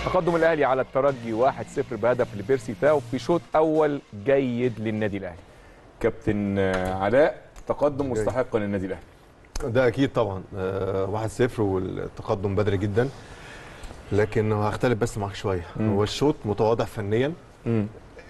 تقدم الاهلي على الترجي 1-0 بهدف لبيرسي تاو في شوط اول جيد للنادي الاهلي كابتن علاء تقدم مستحق للنادي الاهلي ده اكيد طبعا آه 1-0 والتقدم بدري جدا لكن هختلف بس معاك شويه مم. هو الشوط متواضع فنيا امم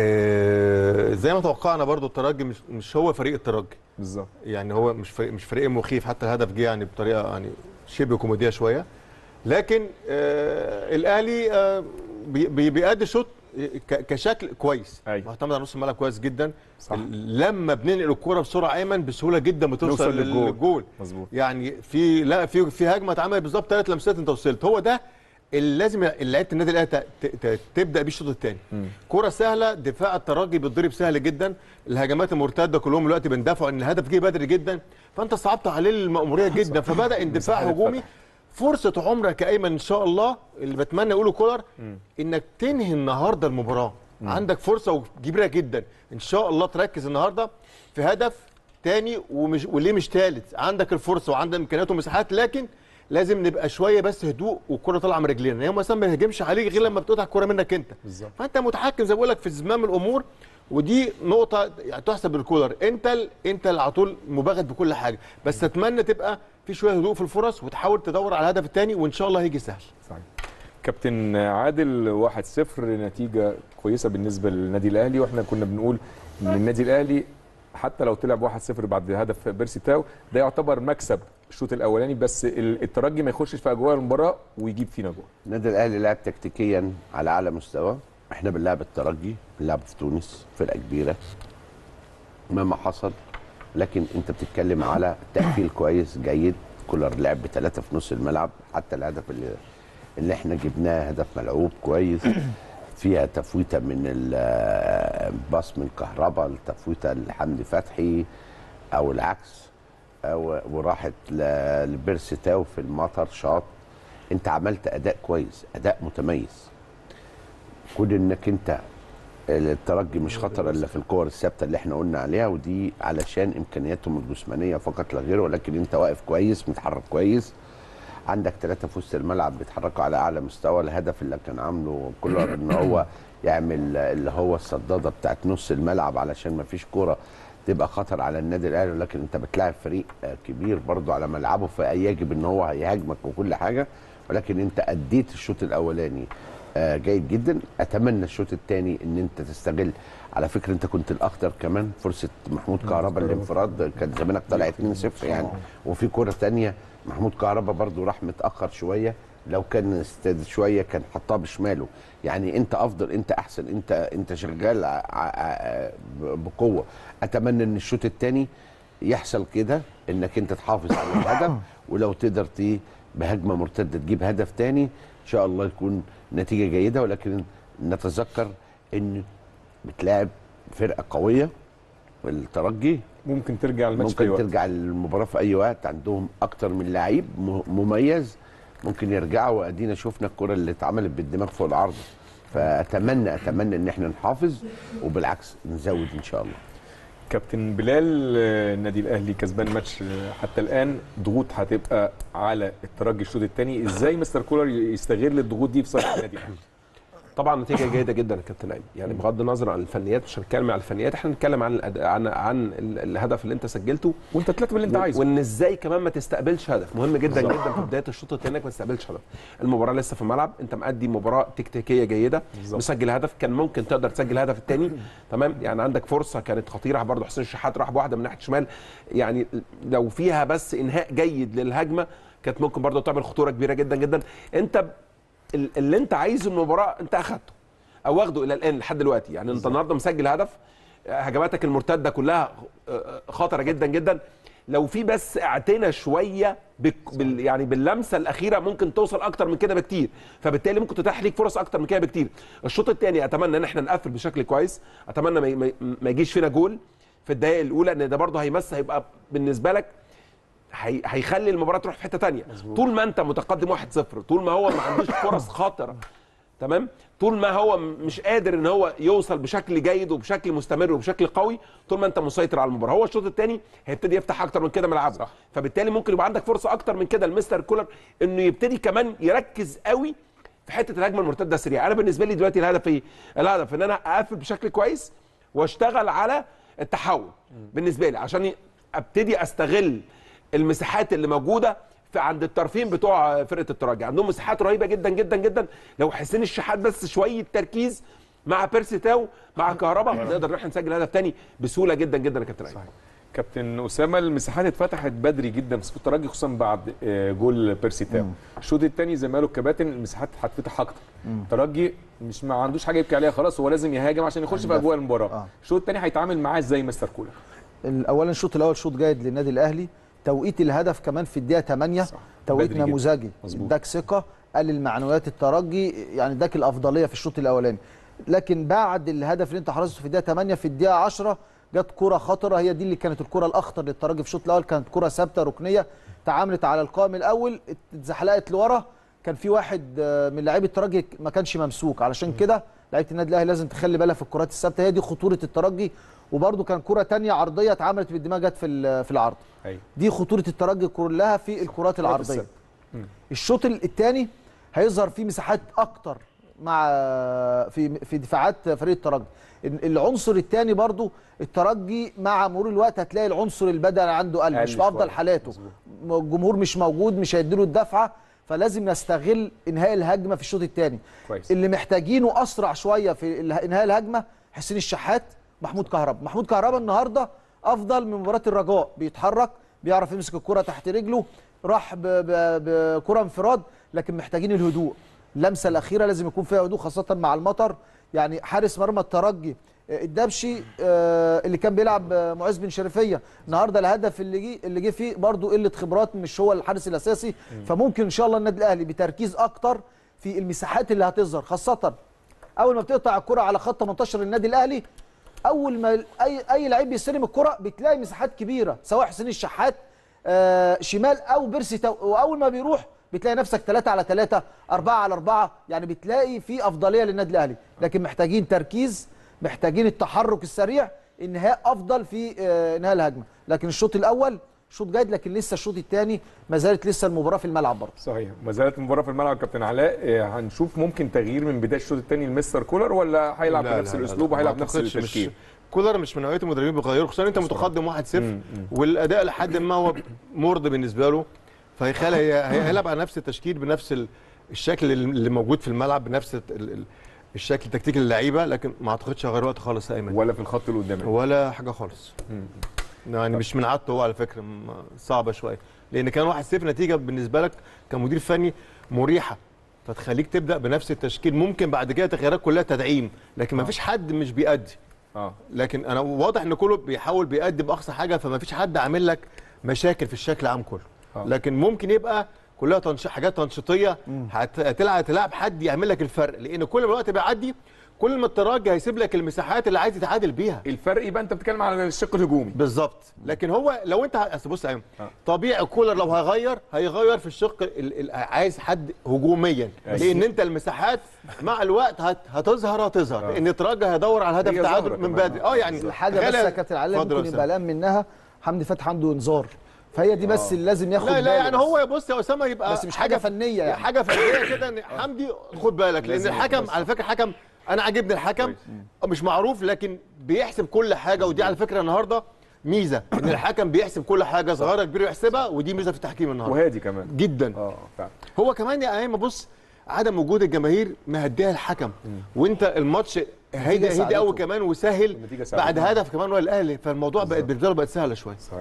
آه زي ما توقعنا برضو الترجي مش, مش هو فريق الترجي بالظبط يعني هو مش فريق مش فريق مخيف حتى الهدف جه يعني بطريقه يعني شبه كوميديه شويه لكن آه الاهلي آه بي- بي- بيأدي شوط ك- كشكل كويس أيوة. معتمد على نص الملعب كويس جدا صح. لما بننقل الكوره بسرعه ايمن بسهوله جدا بتوصل نوصل للجول. للجول مظبوط يعني في لا في في هجمه اتعملت بالظبط ثلاث لمسات انت وصلت هو ده اللي لازم لعيبه النادي الاهلي ت- ت- تبدا بيه الشوط الثاني مم. كرة سهلة دفاع الترجي بيتضرب سهل جدا الهجمات المرتدة كلهم دلوقتي بيندفعوا ان الهدف جه بدري جدا فانت صعبت عليه المأمورية جدا فبدأ اندفاع مساحة هجومي فرصة عمرك يا ايمن ان شاء الله اللي بتمنى يقوله كولر انك تنهي النهارده المباراة عندك فرصة كبيرة جدا ان شاء الله تركز النهارده في هدف تاني ومش وليه مش ثالث عندك الفرصة وعندك امكانيات ومساحات لكن لازم نبقى شويه بس هدوء والكره طالعه من رجلينا هي مثلا ما يهاجمش عليك غير لما بتقطع الكره منك انت بالظبط. فانت متحكم زي ما بقول لك في زمام الامور ودي نقطه يعني تحسب للكولر انت ال... انت اللي على طول مباغت بكل حاجه بس اتمنى تبقى في شويه هدوء في الفرص وتحاول تدور على الهدف الثاني وان شاء الله هيجي سهل صحيح كابتن عادل 1-0 نتيجة كويسة بالنسبة للنادي الأهلي واحنا كنا بنقول إن النادي الأهلي حتى لو طلع 1-0 بعد هدف بيرسي تاو ده يعتبر مكسب الشوط الأولاني بس ال- الترجي ما يخشش في أجواء المباراة ويجيب فينا جول النادي الاهلي لعب تكتيكيا على اعلى مستوى احنا بنلعب الترجي بنلعب في تونس فرقه كبيره مهما حصل لكن انت بتتكلم على تقفيل كويس جيد كولر لعب بثلاثه في نص الملعب حتى الهدف اللي اللي احنا جبناه هدف ملعوب كويس فيها تفويته من ال- باص من كهربا التفويته لحمدي فتحي او العكس أو وراحت ل- لبيرسي تاو في المطر شاط انت عملت اداء كويس اداء متميز كون انك انت الترجي مش خطر الا في الكور الثابته اللي احنا قلنا عليها ودي علشان امكانياتهم الجسمانيه فقط لا غير ولكن انت واقف كويس متحرك كويس عندك ثلاثه في وسط الملعب بيتحركوا على اعلى مستوى الهدف اللي كان عامله كولر ان هو يعمل اللي هو الصداده بتاعت نص الملعب علشان ما فيش كوره تبقى خطر على النادي الاهلي ولكن انت بتلاعب فريق آه، كبير برضو على ملعبه فيجب ان هو هيهاجمك وكل حاجه ولكن انت اديت الشوط الاولاني آه، جيد جدا اتمنى الشوط الثاني ان انت تستغل على فكره انت كنت الاخطر كمان فرصه محمود كهربا الانفراد كان زمانك طالع 2-0 يعني وفي كره ثانيه محمود كهربا برضو راح متاخر شويه لو كان استاد شويه كان حطها بشماله يعني انت افضل انت احسن انت انت شغال ع- ع- ب- بقوه اتمنى ان الشوط الثاني يحصل كده انك انت تحافظ على الهدف ولو تقدر ت- بهجمه مرتده تجيب هدف تاني ان شاء الله يكون نتيجه جيده ولكن نتذكر ان بتلاعب فرقه قويه الترجي ممكن ترجع الماتش في أي ممكن وقت. ترجع المباراه في اي وقت عندهم اكتر من لعيب م- مميز ممكن يرجعوا وادينا شفنا الكره اللي اتعملت بالدماغ فوق العرض فاتمنى اتمنى ان احنا نحافظ وبالعكس نزود ان شاء الله كابتن بلال آه، النادي الاهلي كسبان ماتش آه، حتى الان ضغوط هتبقى على الترجي الشوط الثاني ازاي مستر كولر يستغل الضغوط دي في صالح النادي الاهلي طبعا نتيجه جيده جدا يا كابتن ايمن يعني بغض النظر عن الفنيات مش هنتكلم عن الفنيات احنا هنتكلم عن الأد... عن عن ال- الهدف اللي انت سجلته وانت طلعت باللي انت و- عايزه وان ازاي كمان ما تستقبلش هدف مهم جدا جدا في بدايه الشوط الثاني انك ما تستقبلش هدف المباراه لسه في الملعب انت مأدي مباراه تكتيكيه جيده بالظبط. مسجل هدف كان ممكن تقدر تسجل الهدف الثاني تمام يعني عندك فرصه كانت خطيره برضه حسين الشحات راح بواحده من ناحيه الشمال يعني لو فيها بس انهاء جيد للهجمه كانت ممكن برضه تعمل خطوره كبيره جدا جدا انت ال- اللي انت عايزه من المباراه انت اخدته او واخده الى الان لحد دلوقتي يعني انت النهارده مسجل هدف هجماتك المرتده كلها خطره جدا جدا لو في بس اعتنا شويه بك بال يعني باللمسه الاخيره ممكن توصل اكتر من كده بكتير فبالتالي ممكن تتاح ليك فرص اكتر من كده بكتير الشوط الثاني اتمنى ان احنا نقفل بشكل كويس اتمنى ما- ما ما يجيش فينا جول في الدقائق الاولى ان ده برضه هيمس هيبقى بالنسبه لك هي- هيخلي المباراه تروح في حته ثانيه طول ما انت متقدم 1-0 طول ما هو ما عندوش فرص خاطره تمام طول ما هو م- مش قادر ان هو يوصل بشكل جيد وبشكل مستمر وبشكل قوي طول ما انت مسيطر على المباراه هو الشوط الثاني هيبتدي يفتح اكتر من كده ملعبه صح. فبالتالي ممكن يبقى عندك فرصه اكتر من كده لمستر كولر انه يبتدي كمان يركز قوي في حته الهجمه المرتده السريعه انا بالنسبه لي دلوقتي الهدف ايه الهدف ان انا اقفل بشكل كويس واشتغل على التحول بالنسبه لي عشان ابتدي استغل المساحات اللي موجوده في عند الطرفين بتوع فرقه الترجي عندهم مساحات رهيبه جدا جدا جدا لو حسين الشحات بس شويه تركيز مع بيرسي تاو مع كهربا نقدر ان احنا نسجل هدف تاني بسهوله جدا جدا يا كابتن ايمن كابتن اسامه المساحات اتفتحت بدري جدا في الترجي خصوصا بعد آه، جول بيرسي تاو الشوط الثاني زي ما قالوا الكباتن المساحات هتفتح اكتر الترجي مش ما عندوش حاجه يبكي عليها خلاص هو لازم يهاجم عشان يخش في اجواء المباراه آه. الشوط الثاني هيتعامل معاه ازاي مستر كولر اولا الشوط الاول شوط جيد للنادي الاهلي توقيت الهدف كمان في الدقيقه 8 صح. توقيت بدري جدا. نموذجي مظبوط. اداك ثقه قلل معنويات الترجي يعني اداك الافضليه في الشوط الاولاني لكن بعد الهدف اللي انت حرزته في الدقيقه 8 في الدقيقه 10 جت كره خطره هي دي اللي كانت الكره الاخطر للترجي في الشوط الاول كانت كره ثابته ركنيه تعاملت على القائم الاول اتزحلقت لورا كان في واحد آه، من لاعبي الترجي ما كانش ممسوك علشان كده لعيبه النادي الاهلي لازم تخلي بالها في الكرات الثابته هي دي خطوره الترجي وبرده كان كره تانية عرضيه اتعملت بالدماغ جت في ال- في العرض ايوه دي خطوره الترجي كلها في الكرات العرضيه الثابتة. الشوط الثاني هيظهر فيه مساحات اكتر مع في في دفاعات فريق الترجي ال- العنصر الثاني برضو الترجي مع مرور الوقت هتلاقي العنصر البدني عنده قل قل مش في افضل شوية. حالاته مظبوط. الجمهور مش موجود مش هيديله الدفعه فلازم نستغل انهاء الهجمه في الشوط الثاني كويس. اللي محتاجينه اسرع شويه في ال- انهاء الهجمه حسين الشحات محمود كهربا محمود كهربا النهارده افضل من مباراه الرجاء بيتحرك بيعرف يمسك الكره تحت رجله راح ب- ب- بكره انفراد لكن محتاجين الهدوء اللمسه الاخيره لازم يكون فيها هدوء خاصه مع المطر يعني حارس مرمى الترجي آه، الدبشي آه، اللي كان بيلعب آه، معز بن شريفيه النهارده الهدف اللي جه اللي جه فيه برضه قله خبرات مش هو الحارس الاساسي فممكن ان شاء الله النادي الاهلي بتركيز اكتر في المساحات اللي هتظهر خاصه اول ما بتقطع الكره على خط 18 النادي الاهلي اول ما اي اي لعيب بيستلم الكره بتلاقي مساحات كبيره سواء حسين الشحات آه شمال او بيرسي تو واول ما بيروح بتلاقي نفسك 3 على 3 4 على 4 يعني بتلاقي في افضليه للنادي الاهلي لكن محتاجين تركيز محتاجين التحرك السريع انهاء افضل في آه انهاء الهجمه لكن الشوط الاول شوط جيد لكن لسه الشوط الثاني ما زالت لسه المباراه في الملعب برضه صحيح ما زالت المباراه في الملعب كابتن علاء آه، هنشوف ممكن تغيير من بدايه الشوط الثاني لمستر كولر ولا هيلعب لا، بنفس لا، لا، الاسلوب لا، وهيلعب ما نفس أعتقدش، مش- التشكيل كولر مش من نوعيه المدربين بيغيروا خصوصا انت متقدم 1-0 والاداء لحد ما هو مرضي بالنسبه له فهيخلي هي- هي- هيلعب على نفس التشكيل بنفس ال- الشكل اللي موجود في الملعب بنفس ال- ال- الشكل التكتيكي للعيبه لكن ما اعتقدش هيغير وقت خالص يا ايمن ولا في الخط اللي قدامك ولا حاجه خالص يعني مش من عادته هو على فكره م- صعبه شويه لان كان 1-0 نتيجه بالنسبه لك كمدير فني مريحه فتخليك تبدا بنفس التشكيل ممكن بعد كده تغييرات كلها تدعيم لكن ما فيش حد مش بيأدي اه لكن انا واضح ان كله بيحاول بيأدي باقصى حاجه فما فيش حد عامل لك مشاكل في الشكل العام كله آه. لكن ممكن يبقى كلها تنش... حاجات تنشيطيه هت- هتلعب تلعب حد يعمل لك الفرق لان كل ما الوقت بيعدي كل ما الترجي هيسيب لك المساحات اللي عايز يتعادل بيها الفرق يبقى انت بتتكلم على الشق الهجومي بالظبط لكن هو لو انت ه- اصل بص يا عم آه. طبيعي كولر لو هيغير هيغير في الشق ال... ال... عايز حد هجوميا أيوة. لان انت المساحات مع الوقت هت... هتظهر هتظهر آه. لان الترجي هيدور على هدف هي تعادل ظاهرة من كمان. بدري اه يعني الحاجه بس تخيل- يا كابتن علي اتفضل يا ممكن أستاذ. يبقى قلقان منها حمدي فتحي عنده انذار فهي دي بس اللي لازم ياخد لا لا باله يعني بس. هو بص يا اسامه يبقى بس مش حاجة فنية يعني. حاجه فنيه كده ان حمدي خد بالك لان لازم الحكم يبقى على فكره حكم انا عاجبني الحكم مش معروف لكن بيحسب كل حاجه ودي على فكره النهارده ميزه ان الحكم بيحسب كل حاجه صغيره كبيره يحسبها ودي ميزه في التحكيم النهارده وهادي كمان جدا اه فعلا هو كمان يا ايمن بص عدم وجود الجماهير مهديها الحكم وانت الماتش هيدا هيدا ساعدته. قوي كمان وسهل النتيجة ساعدته. بعد هدف كمان ولا الاهلي فالموضوع بقت بالنسبه له بقت سهله شويه صحيح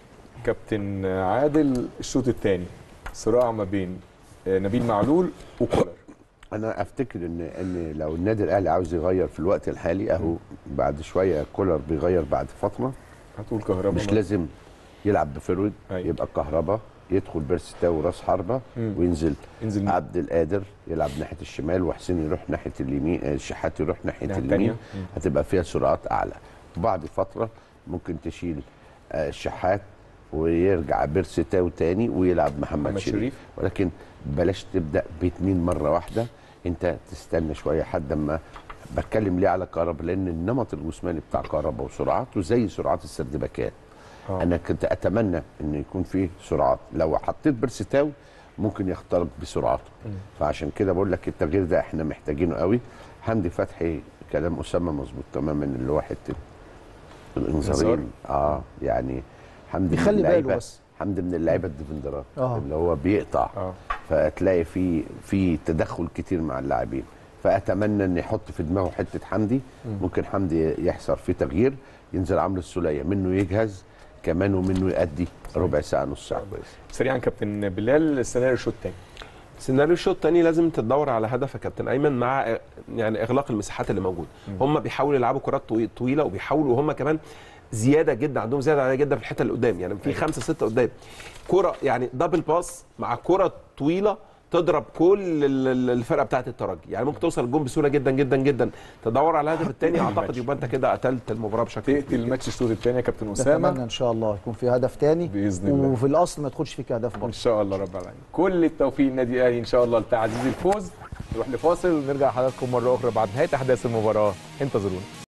كابتن عادل الشوط الثاني صراع ما بين آه، نبيل معلول وكولر انا افتكر ان ان لو النادي الاهلي عاوز يغير في الوقت الحالي اهو بعد شويه كولر بيغير بعد فتره هتقول كهرباء مش لازم يلعب بفرود أيوة. يبقى كهربا يدخل بيرستاو راس حربه مم. وينزل ينزل عبد القادر يلعب ناحيه الشمال وحسين يروح ناحيه اليمين آه، الشحات يروح ناحيه الناحية اليمين التانية. مم. هتبقى فيها سرعات اعلى وبعد فتره ممكن تشيل آه، الشحات ويرجع بيرسي تاو تاني ويلعب محمد, محمد شريف. شريف. ولكن بلاش تبدا باثنين مره واحده انت تستنى شويه لحد اما بتكلم ليه على كهربا لان النمط الجسماني بتاع كهربا وسرعاته زي سرعات السردباكات آه. انا كنت اتمنى ان يكون فيه سرعات لو حطيت بيرسي تاو ممكن يختلط بسرعته فعشان كده بقول لك التغيير ده احنا محتاجينه قوي حمدي فتحي كلام اسامه مظبوط تماما اللي هو حته الانذارين اه يعني حمدي من يخلي باله اللعيبة- بس. حمدي من اللعيبه الديفندرات آه. اللي هو بيقطع اه فتلاقي في في تدخل كتير مع اللاعبين فاتمنى ان يحط في دماغه حته حمدي ممكن حمدي يحصل فيه تغيير ينزل عمرو السوليه منه يجهز كمان ومنه يأدي ربع ساعه نص ساعه كويس سريعا كابتن بلال السيناريو الشوط الثاني سيناريو الشوط الثاني لازم تدور على هدف يا كابتن ايمن مع يعني اغلاق المساحات اللي موجوده هم بيحاولوا يلعبوا كرات طوي- طويله وبيحاولوا وهم كمان زياده جدا عندهم زياده عاليه جدا في الحته اللي قدام يعني في خمسه سته قدام كره يعني دبل باس مع كره طويله تضرب كل ال- ال- الفرقه بتاعه الترجي يعني ممكن توصل الجون بسهوله جدا جدا جدا تدور على الهدف الثاني اعتقد يبقى انت كده قتلت المباراه بشكل تقتل كبير الماتش الشوط الثاني يا كابتن اتمنى اسامه ان شاء الله يكون في هدف تاني بإذن الله. وفي الاصل ما تدخلش فيك اهداف ان برضه شاء الله رب العالمين كل التوفيق للنادي الاهلي ان شاء الله لتعزيز الفوز نروح لفاصل ونرجع لحضراتكم مره اخرى بعد نهايه احداث المباراه انتظرونا